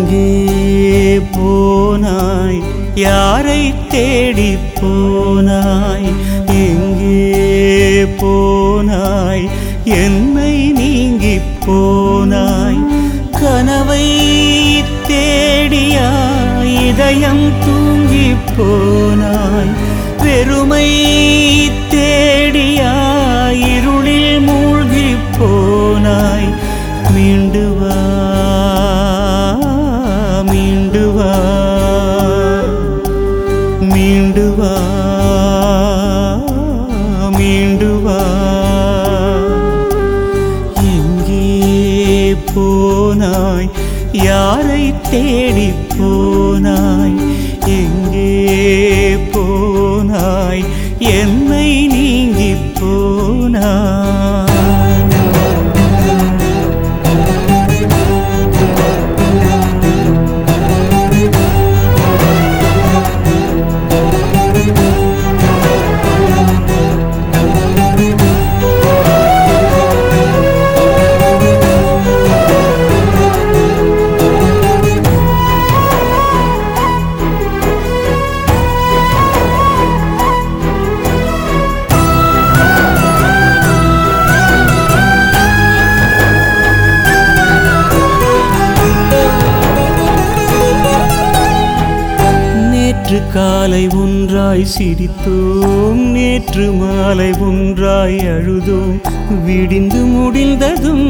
எங்கே போனாய் யாரை தேடி போனாய் எங்கே போனாய் என்னை நீங்கி போனாய் கனவை தேடியா இதயம் தூங்கி போனாய் பெருமை தேடியா இருளில் மூழ்கி போனாய் மீண்டு வா மீண்டு வா மீண்டு வா மீண்டு வா எங்கே போனாய் யாரை தேடி போனாய் எங்கே போனாய் என்னை நீங்கி போனாய் நேற்று காலை ஒன்றாய் சிரித்தோம் நேற்று மாலை ஒன்றாய் அழுதோம் விடிந்து முடிந்ததும்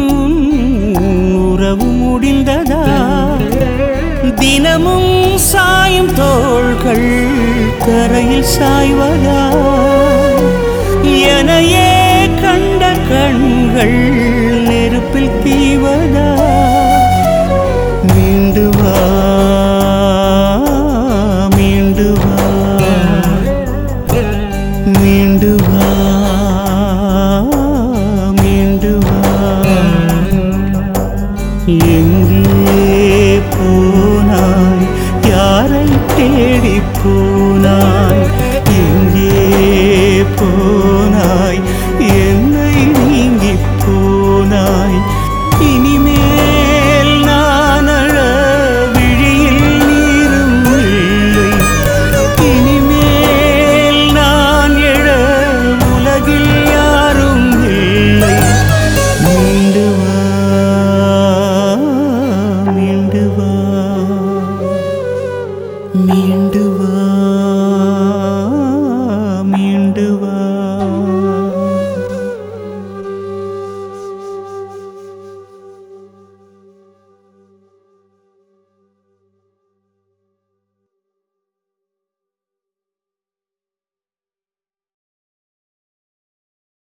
உறவு முடிந்ததா தினமும் சாயும் தோள்கள் கரையில் சாய்வதா எனையே கண்ட கண்கள் நெருப்பில் தீவதா